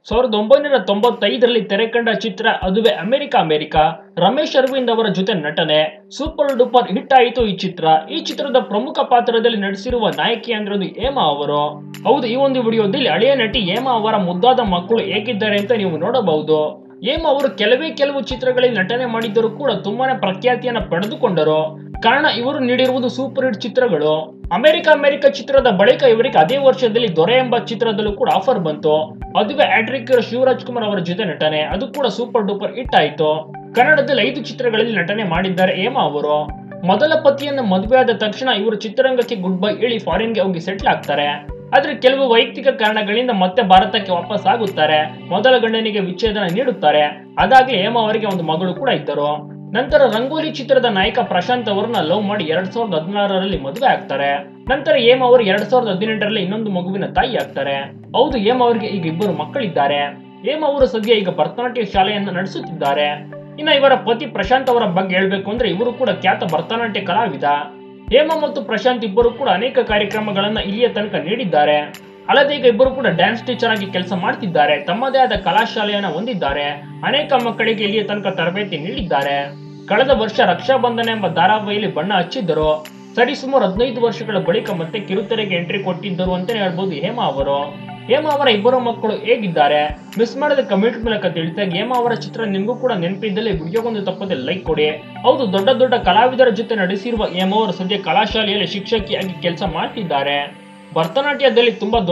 ಸಾವಿರದ ಒಂಬೈನೂರ ತೊಂಬತ್ತೈದರಲ್ಲಿ ತೆರೆ ಕಂಡ ಚಿತ್ರ ಅದುವೆ ಅಮೆರಿಕ ಅಮೆರಿಕ ರಮೇಶ್ ಅರವಿಂದ್ ಅವರ ಜೊತೆ ನಟನೆ ಸೂಪರ್ ಡೂಪರ್ ಹಿಟ್ ಆಯಿತು ಈ ಚಿತ್ರ ಈ ಚಿತ್ರದ ಪ್ರಮುಖ ಪಾತ್ರದಲ್ಲಿ ನಟಿಸಿರುವ ನಾಯಕಿ ಅಂದ್ರದು ಹೇಮಾ ಅವರು ಹೌದು ಈ ಒಂದು ವಿಡಿಯೋದಲ್ಲಿ ಹಳೆಯ ನಟಿ ಹೇಮಾ ಅವರ ಮುದ್ದಾದ ಮಕ್ಕಳು ಹೇಗಿದ್ದಾರೆ ಅಂತ ನೀವು ನೋಡಬಹುದು ಹೇಮಾ ಅವರು ಕೆಲವೇ ಕೆಲವು ಚಿತ್ರಗಳಲ್ಲಿ ನಟನೆ ಮಾಡಿದ್ದರೂ ಕೂಡ ತುಂಬಾನೇ ಪ್ರಖ್ಯಾತಿಯನ್ನ ಪಡೆದುಕೊಂಡರು ಕಾರಣ ಇವರು ನೀಡಿರುವುದು ಸೂಪರ್ ಹಿಟ್ ಚಿತ್ರಗಳು ಅಮೆರಿಕ ಅಮೆರಿಕ ಚಿತ್ರದ ಬಳಿಕ ಇವರಿಗೆ ಅದೇ ವರ್ಷದಲ್ಲಿ ದೊರೆ ಎಂಬ ಚಿತ್ರದಲ್ಲೂ ಕೂಡ ಆಫರ್ ಬಂತು ಅದುವೇ ಆಟ್ರಿಕ್ ಶಿವರಾಜ್ ಕುಮಾರ್ ಅವರ ಜೊತೆ ನಟನೆ ಅದು ಕೂಡ ಸೂಪರ್ ಡೂಪರ್ ಹಿಟ್ ಆಯಿತು ಕನ್ನಡದಲ್ಲಿ ಐದು ಚಿತ್ರಗಳಲ್ಲಿ ನಟನೆ ಮಾಡಿದ್ದಾರೆ ಹೇಮಾ ಅವರು ಮೊದಲ ಪತಿಯನ್ನ ಮದುವೆಯಾದ ತಕ್ಷಣ ಇವರು ಚಿತ್ರರಂಗಕ್ಕೆ ಗುಡ್ ಬೈ ಹೇಳಿ ಫಾರಿನ್ಗೆ ಹೋಗಿ ಸೆಟ್ಲ್ ಆಗ್ತಾರೆ ಆದ್ರೆ ಕೆಲವು ವೈಯಕ್ತಿಕ ಕಾರಣಗಳಿಂದ ಮತ್ತೆ ಭಾರತಕ್ಕೆ ವಾಪಸ್ ಆಗುತ್ತಾರೆ ಮೊದಲ ಗಂಡನಿಗೆ ವಿಚ್ಛೇದನ ನೀಡುತ್ತಾರೆ ಅದಾಗ್ಲೇ ಹೇಮಾ ಅವರಿಗೆ ಒಂದು ಮಗಳು ಕೂಡ ಇದ್ದರು ನಂತರ ರಂಗೋಲಿ ಚಿತ್ರದ ನಾಯಕ ಪ್ರಶಾಂತ್ ಅವರನ್ನ ಲವ್ ಮಾಡಿ ಎರಡ್ ಸಾವಿರದ ಹದಿನಾರರಲ್ಲಿ ಮದುವೆ ಆಗ್ತಾರೆ ನಂತರ ಹೇಮಾ ಅವರು ಎರಡ್ ಸಾವಿರದ ಹದಿನೆಂಟರಲ್ಲಿ ಇನ್ನೊಂದು ಮಗುವಿನ ತಾಯಿ ಆಗ್ತಾರೆ ಹೌದು ಹೇಮಾ ಅವರಿಗೆ ಈಗ ಇಬ್ಬರು ಮಕ್ಕಳಿದ್ದಾರೆ ಹೇಮಾ ಅವರು ಸದ್ಯ ಈಗ ಭರತನಾಟ್ಯ ಶಾಲೆಯನ್ನ ನಡೆಸುತ್ತಿದ್ದಾರೆ ಇನ್ನ ಇವರ ಪತಿ ಪ್ರಶಾಂತ್ ಅವರ ಬಗ್ಗೆ ಹೇಳ್ಬೇಕು ಅಂದ್ರೆ ಇವರು ಕೂಡ ಖ್ಯಾತ ಭರತನಾಟ್ಯ ಕಲಾವಿದ ಹೇಮಾ ಮತ್ತು ಪ್ರಶಾಂತ್ ಇಬ್ಬರು ಕೂಡ ಅನೇಕ ಕಾರ್ಯಕ್ರಮಗಳನ್ನ ಇಲ್ಲಿಯ ತನಕ ನೀಡಿದ್ದಾರೆ ಅಲ್ಲದೆ ಈಗ ಇಬ್ಬರು ಕೂಡ ಡ್ಯಾನ್ಸ್ ಟೀಚರ್ ಆಗಿ ಕೆಲಸ ಮಾಡ್ತಿದ್ದಾರೆ ತಮ್ಮದೇ ಆದ ಕಲಾಶಾಲೆಯನ್ನ ಹೊಂದಿದ್ದಾರೆ ಅನೇಕ ಮಕ್ಕಳಿಗೆ ಇಲ್ಲಿಯ ತನಕ ತರಬೇತಿ ನೀಡಿದ್ದಾರೆ ಕಳೆದ ವರ್ಷ ರಕ್ಷಾಬಂಧನ ಎಂಬ ಧಾರಾವಾಹಿಯಲ್ಲಿ ಬಣ್ಣ ಹಚ್ಚಿದ್ದರು ಸರಿ ಸುಮಾರು ಹದಿನೈದು ವರ್ಷಗಳ ಬಳಿಕ ಮತ್ತೆ ಕಿರುತೆರೆಗೆ ಎಂಟ್ರಿ ಕೊಟ್ಟಿದ್ದರು ಅಂತಾನೆ ಹೇಳ್ಬೋದು ಹೇಮಾ ಅವರು ಹೇಮಾ ಅವರ ಇಬ್ಬರು ಮಕ್ಕಳು ಹೇಗಿದ್ದಾರೆ ಮಿಸ್ ಮಾಡದ ಕಮೆಂಟ್ ಮೂಲಕ ತಿಳಿಸಿದಾಗ ಹೇಮಾ ಅವರ ಚಿತ್ರ ನಿಮಗೂ ಕೂಡ ನೆನಪಿದ್ದಲ್ಲಿ ವಿಡಿಯೋಗೊಂದು ತಪ್ಪದೆ ಲೈಕ್ ಕೊಡಿ ಹೌದು ದೊಡ್ಡ ದೊಡ್ಡ ಕಲಾವಿದರ ಜೊತೆ ನಡೆಸಿರುವ ಹೇಮಾ ಅವರು ಸದ್ಯ ಕಲಾಶಾಲೆಯಲ್ಲಿ ಶಿಕ್ಷಕಿಯಾಗಿ ಕೆಲಸ ಮಾಡ್ತಿದ್ದಾರೆ ಭರತನಾಟ್ಯದಲ್ಲಿ ತುಂಬಾ